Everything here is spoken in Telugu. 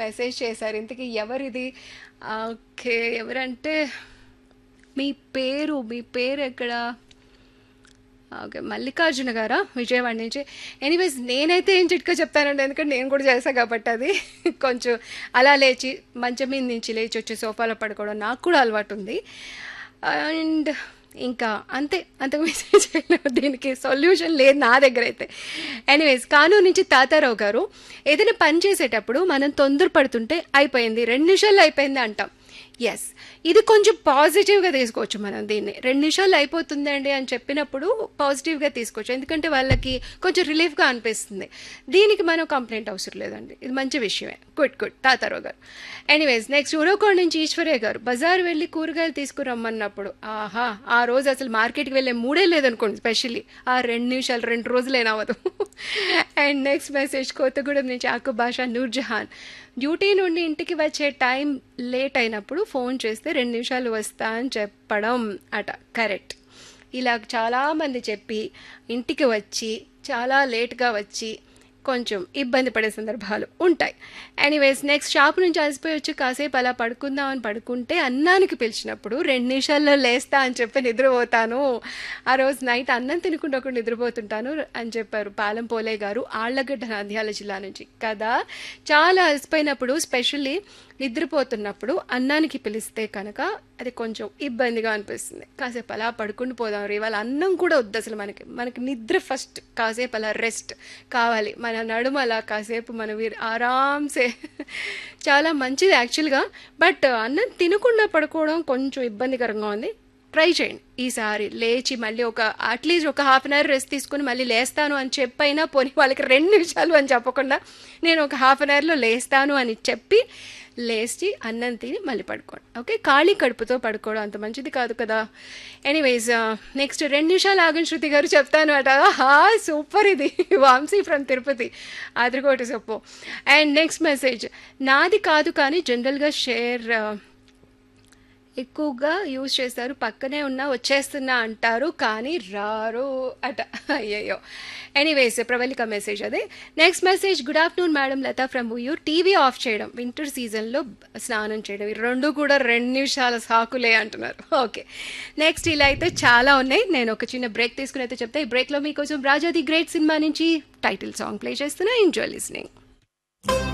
మెసేజ్ చేశారు ఇంతకీ ఎవరిది ఓకే ఎవరంటే మీ పేరు మీ పేరు ఎక్కడ ఓకే మల్లికార్జున గారా విజయవాడ నుంచి ఎనీవేస్ నేనైతే ఏం చిట్కా చెప్తానండి ఎందుకంటే నేను కూడా చేసా కాబట్టి అది కొంచెం అలా లేచి మంచం మీద నుంచి లేచి వచ్చి సోఫాలో పడుకోవడం నాకు కూడా అలవాటు ఉంది అండ్ ఇంకా అంతే అంతకు మెసేజ్ దీనికి సొల్యూషన్ లేదు నా దగ్గర అయితే ఎనీవేస్ కానూరు నుంచి తాతారావు గారు ఏదైనా పని చేసేటప్పుడు మనం తొందరపడుతుంటే అయిపోయింది రెండు నిమిషాల్లో అయిపోయింది అంటాం ఎస్ ఇది కొంచెం పాజిటివ్గా తీసుకోవచ్చు మనం దీన్ని రెండు నిమిషాలు అయిపోతుందండి అని చెప్పినప్పుడు పాజిటివ్గా తీసుకోవచ్చు ఎందుకంటే వాళ్ళకి కొంచెం రిలీఫ్గా అనిపిస్తుంది దీనికి మనం కంప్లైంట్ అవసరం లేదండి ఇది మంచి విషయమే గుడ్ గుడ్ తాతారావు గారు ఎనీవేస్ నెక్స్ట్ ఉరవకోడ నుంచి ఈశ్వర్య గారు బజార్ వెళ్ళి కూరగాయలు తీసుకురమ్మన్నప్పుడు ఆహా ఆ రోజు అసలు మార్కెట్కి వెళ్ళే మూడే లేదనుకోండి స్పెషల్లీ ఆ రెండు నిమిషాలు రెండు రోజులేనా అవ్వదు అండ్ నెక్స్ట్ మెసేజ్ కొత్తగూడెం నుంచి ఆకు భాష నూర్జహాన్ డ్యూటీ నుండి ఇంటికి వచ్చే టైం లేట్ అయినప్పుడు ఫోన్ చేస్తే రెండు నిమిషాలు వస్తా అని చెప్పడం అట కరెక్ట్ ఇలా చాలామంది చెప్పి ఇంటికి వచ్చి చాలా లేట్గా వచ్చి కొంచెం ఇబ్బంది పడే సందర్భాలు ఉంటాయి ఎనీవేస్ నెక్స్ట్ షాప్ నుంచి అలసిపోయి వచ్చి కాసేపు అలా పడుకుందాం అని పడుకుంటే అన్నానికి పిలిచినప్పుడు రెండు నిమిషాల్లో లేస్తా అని చెప్పి నిద్రపోతాను ఆ రోజు నైట్ అన్నం తినకుండా ఒకటి నిద్రపోతుంటాను అని చెప్పారు పాలెం పోలే గారు ఆళ్లగడ్డ నంద్యాల జిల్లా నుంచి కదా చాలా అలసిపోయినప్పుడు స్పెషల్లీ నిద్రపోతున్నప్పుడు అన్నానికి పిలిస్తే కనుక అది కొంచెం ఇబ్బందిగా అనిపిస్తుంది కాసేపు అలా పడుకుని పోదాం రే వాళ్ళ అన్నం కూడా వద్దు అసలు మనకి మనకి నిద్ర ఫస్ట్ కాసేపు అలా రెస్ట్ కావాలి మన నడుము అలా కాసేపు మన వీరు ఆరామ్సే చాలా మంచిది యాక్చువల్గా బట్ అన్నం తినకుండా పడుకోవడం కొంచెం ఇబ్బందికరంగా ఉంది ట్రై చేయండి ఈసారి లేచి మళ్ళీ ఒక అట్లీస్ట్ ఒక హాఫ్ అన్ అవర్ రెస్ట్ తీసుకుని మళ్ళీ లేస్తాను అని చెప్పైనా పోనీ వాళ్ళకి రెండు నిమిషాలు అని చెప్పకుండా నేను ఒక హాఫ్ అన్ అవర్లో లేస్తాను అని చెప్పి లేచి అన్నం తిని మళ్ళీ పడుకోండి ఓకే ఖాళీ కడుపుతో పడుకోవడం అంత మంచిది కాదు కదా ఎనీవేస్ నెక్స్ట్ రెండు నిమిషాలు ఆగం శృతి గారు చెప్తాను అట హా సూపర్ ఇది వాంసీ ఫ్రమ్ తిరుపతి ఆదిరికోటి సొప్పు అండ్ నెక్స్ట్ మెసేజ్ నాది కాదు కానీ జనరల్గా షేర్ ఎక్కువగా యూజ్ చేస్తారు పక్కనే ఉన్నా వచ్చేస్తున్నా అంటారు కానీ రారు అట అయ్యయ్యో ఎనీవేస్ ప్రవళిక మెసేజ్ అదే next message good afternoon madam Latha from your TV off చేయడం వింటర్ సీజన్లో స్నానం చేయడం ఈ రెండు కూడా రెండు నిమిషాల సాకులే అంటున్నారు ఓకే నెక్స్ట్ ఇలా అయితే చాలా ఉన్నాయి నేను ఒక చిన్న బ్రేక్ తీసుకుని అయితే చెప్తా ఈ బ్రేక్లో మీకోసం రాజా ది గ్రేట్ సినిమా నుంచి టైటిల్ సాంగ్ ప్లే చేస్తున్నా ఎంజాయ్ లిస్నింగ్